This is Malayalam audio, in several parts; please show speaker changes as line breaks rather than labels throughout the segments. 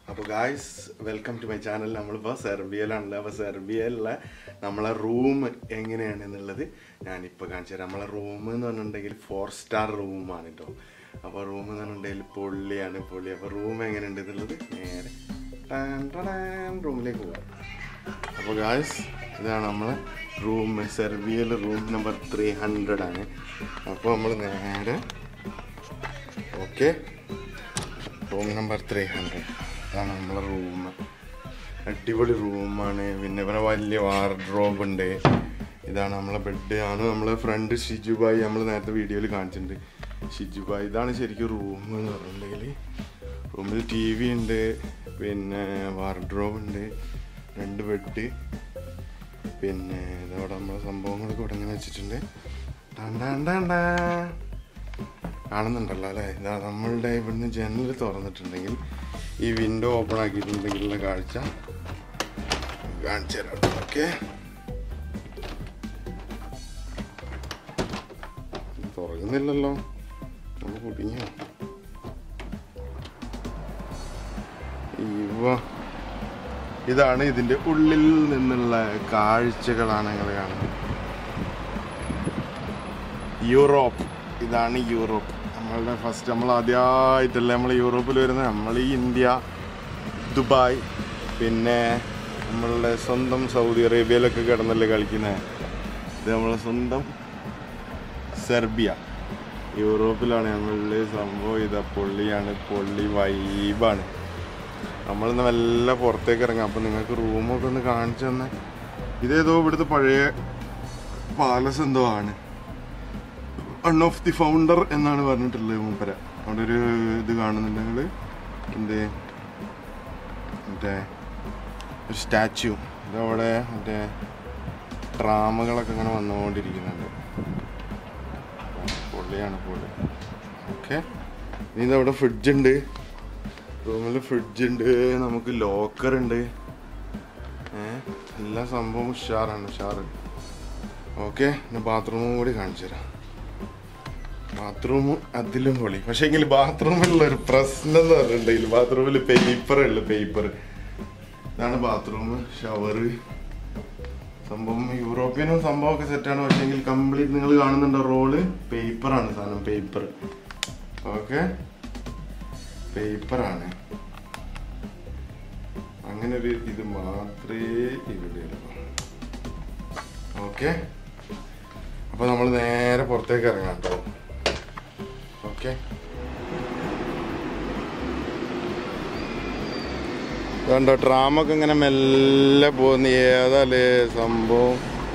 അപ്പോൾ guys welcome to my channel നമ്മളിപ്പോൾ സെർബിയയിലാണല്ലോ അപ്പോൾ സെർബിയയിലുള്ള നമ്മളെ റൂം എങ്ങനെയാണ് എന്നുള്ളത് ഞാനിപ്പോൾ കാണിച്ചു തരാം നമ്മളെ റൂം എന്ന് പറഞ്ഞിട്ടുണ്ടെങ്കിൽ ഫോർ സ്റ്റാർ റൂമാണ് കേട്ടോ അപ്പോൾ റൂം എന്ന് പറഞ്ഞിട്ടുണ്ടെങ്കിൽ പൊള്ളിയാണ് പൊള്ളി അപ്പോൾ റൂം എങ്ങനെയുണ്ട് എന്നുള്ളത് നേരെ റൂമിലേക്ക് പോകാം അപ്പോൾ ഗായ്സ് ഇതാണ് നമ്മളെ റൂം സെർബിയയിൽ റൂം നമ്പർ ത്രീ ഹൺഡ്രഡ് ആണ് അപ്പോൾ നമ്മൾ നേരെ okay room number three hundred ഇതാണ് നമ്മളെ റൂം അടിപൊളി റൂമാണ് പിന്നെ ഇവിടെ വലിയ വാർഡ്രോബ് ഉണ്ട് ഇതാണ് നമ്മളെ ബെഡ് ആണ് നമ്മളെ ഫ്രണ്ട് ഷിജുബായി നമ്മൾ നേരത്തെ വീഡിയോയിൽ കാണിച്ചിട്ടുണ്ട് ഷിജുബായി ഇതാണ് ശരിക്കും റൂം എന്ന് പറഞ്ഞിട്ടുണ്ടെങ്കിൽ റൂമിൽ ടി വി ഉണ്ട് പിന്നെ വാർഡ്രോബ് ഉണ്ട് രണ്ട് ബെഡ് പിന്നെ ഇതവിടെ നമ്മളെ സംഭവങ്ങളൊക്കെ ഇവിടെ ഇങ്ങനെ വെച്ചിട്ടുണ്ട് ടാൻ ടാൻ ടാൻ ടാ. കാണുന്നുണ്ടല്ലോ അല്ലേ ഇതാ നമ്മളുടെ ഇവിടുന്ന് ജനൽ തുറന്നിട്ടുണ്ടെങ്കിൽ ഈ വിൻഡോ ഓപ്പൺ ആക്കിയിട്ടുണ്ടെങ്കിലുള്ള കാഴ്ച കാണിച്ചു തരാം ഓക്കെ തുറക്കുന്നില്ലല്ലോ നമ്മൾ കുടുങ്ങിയോ ഇവ ഇതാണ് ഇതിന്റെ ഉള്ളിൽ നിന്നുള്ള കാഴ്ചകളാണ് നിങ്ങൾ കാണുന്നത് യൂറോപ്പ് ഇതാണ് യൂറോപ്പ് നമ്മളുടെ ഫസ്റ്റ് നമ്മൾ ആദ്യമായിട്ടല്ലേ നമ്മൾ യൂറോപ്പിൽ വരുന്നത് നമ്മൾ ഈ ഇന്ത്യ ദുബായ് പിന്നെ നമ്മളുടെ സ്വന്തം സൗദി അറേബ്യയിലൊക്കെ കിടന്നല്ലേ കളിക്കുന്നത് ഇത് നമ്മളെ സ്വന്തം സെർബിയ യൂറോപ്പിലാണ് നമ്മളുടെ സംഭവം ഇതാ പൊള്ളിയാണ് പൊള്ളി വൈബാണ് നമ്മളിന്ന് മെല്ലെ പുറത്തേക്ക് ഇറങ്ങാം അപ്പം നിങ്ങൾക്ക് റൂമൊക്കെ ഒന്ന് കാണിച്ചു തന്നെ ഇതേതോ ഇവിടുത്തെ പഴയ പാലസ് എന്തോ ആണ് വൺ ഓഫ് ദി ഫൗണ്ടർ എന്നാണ് പറഞ്ഞിട്ടുള്ളത് മൂപ്പര അവിടെ ഒരു ഇത് കാണുന്നുണ്ടെങ്കിൽ എന്ത് മറ്റേ ഒരു സ്റ്റാച്യു ഇതവിടെ മറ്റേ ഡ്രാമകളൊക്കെ ഇങ്ങനെ വന്നുകൊണ്ടിരിക്കുന്നുണ്ട് പൊള്ളിയാണ് പൊള്ളി ഓക്കെ ഇനി ഇതവിടെ ഫ്രിഡ്ജ് ഉണ്ട് റൂമിൽ ഫ്രിഡ്ജ് ഉണ്ട് നമുക്ക് ലോക്കർ ഉണ്ട് ഏഹ് എല്ലാ സംഭവം ഉഷാറാണ് ഉഷാറ് ഓക്കെ ഞാൻ ബാത്റൂമും കൂടി കാണിച്ചു തരാം ബാത്റൂം അതിലും പൊളി പക്ഷെ എങ്കിൽ ബാത്റൂമിലുള്ള ഒരു പ്രശ്നം എന്ന് പറഞ്ഞിട്ടുണ്ടെങ്കിൽ ബാത്റൂമിൽ പേപ്പർ ഉള്ളു പേപ്പർ ഇതാണ് ബാത്റൂം ഷവറ് സംഭവം യൂറോപ്യനും സംഭവമൊക്കെ സെറ്റാണ് പക്ഷെ എങ്കിൽ കംപ്ലീറ്റ് നിങ്ങൾ കാണുന്നുണ്ടോ റോള് പേപ്പറാണ് സാധനം പേപ്പർ ഓക്കെ പേപ്പറാണ് അങ്ങനെ ഒരു ഇത് മാത്രമേ ഇവിടെ ഉള്ളൂ ഓക്കെ അപ്പൊ നമ്മൾ നേരെ പുറത്തേക്ക് ഇറങ്ങാം കേട്ടോ ഓക്കെ കണ്ടോ ട്രാമൊക്കെ ഇങ്ങനെ മെല്ലെ പോകുന്ന ഏതല്ലേ സംഭവം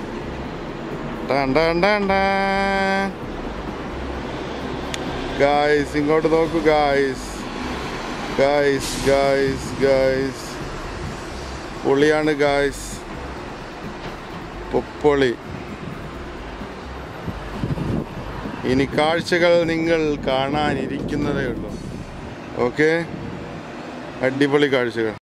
ഗായ്സ് ഇങ്ങോട്ട് നോക്കൂ ഗായ്സ് ഗായ്സ് ഗായ്സ് ഗായ്സ് പൊളിയാണ് ഗായ്സ് പൊപ്പൊളി ഇനി കാഴ്ചകൾ നിങ്ങൾ കാണാനിരിക്കുന്നതേ ഉള്ളൂ ഓക്കെ അടിപൊളി കാഴ്ചകൾ